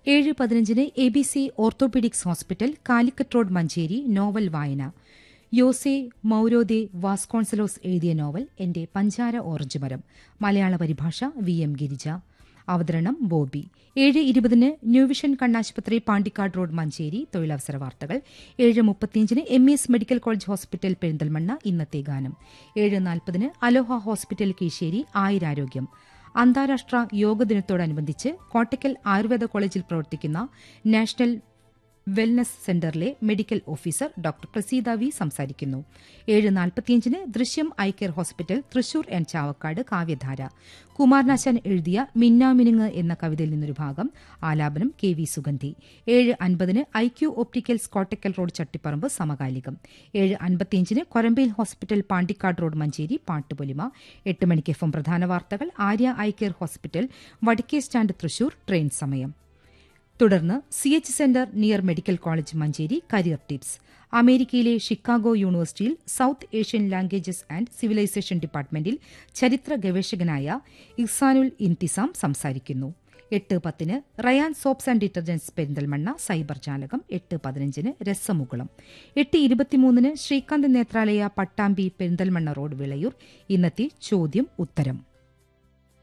ഏഴ് പതിനഞ്ചിന് A B C orthopaedics hospital Calicut road Manjeri novel വായന യോസെ മൌരോദെ വാസ്കോൺസലോസ് എഴുതിയ നോവൽ എന്റെ പഞ്ചാര ഓറഞ്ച് മരം മലയാള പരിഭാഷ വി എം ഗിരിജ അവതരണം ബോബി ഏഴ് ഇരുപതിന് ന്യൂവിഷൻ കണ്ണാശുപത്രി പാണ്ടിക്കാട് റോഡ് മഞ്ചേരി തൊഴിലവസര വാർത്തകൾ ഏഴ് മുപ്പത്തിയഞ്ചിന് M S medical college hospital Perinthalmanna ഇന്നത്തെ ഗാനം ഏഴ് നാൽപ്പതിന് അലോഹ ഹോസ്പിറ്റൽ കീശേരി ആയുരാരോഗ്യം അന്താരാഷ്ട്ര യോഗ ദിനത്തോടനുബന്ധിച്ച് കോട്ടയ്ക്കൽ ആയുർവേദ കോളേജിൽ പ്രവർത്തിക്കുന്ന നാഷണൽ വെൽനസ് സെന്ററിലെ medical officer doctor Praseetha V സംസാരിക്കുന്നു ഏഴ് നാൽപ്പത്തിയഞ്ചിന് ദൃശ്യം eye care hospital Thrissur and Chavakkad കാവ്യധാര കുമാരനാശാൻ എഴുതിയ മിന്നാമിനുങ്ങ് എന്ന കവിതയിൽ നിന്നൊരു ഭാഗം ആലാപനം കെ വി സുഗന്ധി ഏഴ് അൻപതിന് I Q opticals Kottakkal road Chattiparamba സമകാലികം ഏഴ് അൻപത്തിയഞ്ചിന് കൊരമ്പയിൽ ഹോസ്പിറ്റൽ പാണ്ടിക്കാട് റോഡ് മഞ്ചേരി പാട്ടുപൊലിമ എട്ട് മണിക്ക് എഫ് എം പ്രധാന വാർത്തകൾ ആര്യ ഐ കെയർ ഹോസ്പിറ്റൽ വടക്കേ സ്റ്റാൻഡ് തൃശൂർ ട്രെയിൻ സമയം തുടർന്ന് C H centre near medical college Manjeri career tips അമേരിക്കയിലെ ഷിക്കാഗോ യൂണിവേഴ്സിറ്റിയിൽ South Asian languages and civilisation ഡിപ്പാർട്ട്മെന്റിൽ ചരിത്ര ഗവേഷകനായ ഇഹ്സാനുൽ ഇന്തിസാം സംസാരിക്കുന്നു എട്ട് പത്തിന് Rayan soaps and detergents Perinthalmanna cyber ജാലകം എട്ട് പതിനഞ്ചിന് രസമുകുളം എട്ട് ഇരുപത്തിമൂന്നിന് ശ്രീകാന്ത് നേത്രാലയ പട്ടാമ്പി പെരിന്തൽമണ്ണ റോഡ് വിളയൂർ ഇന്നത്തെ ചോദ്യം ഉത്തരം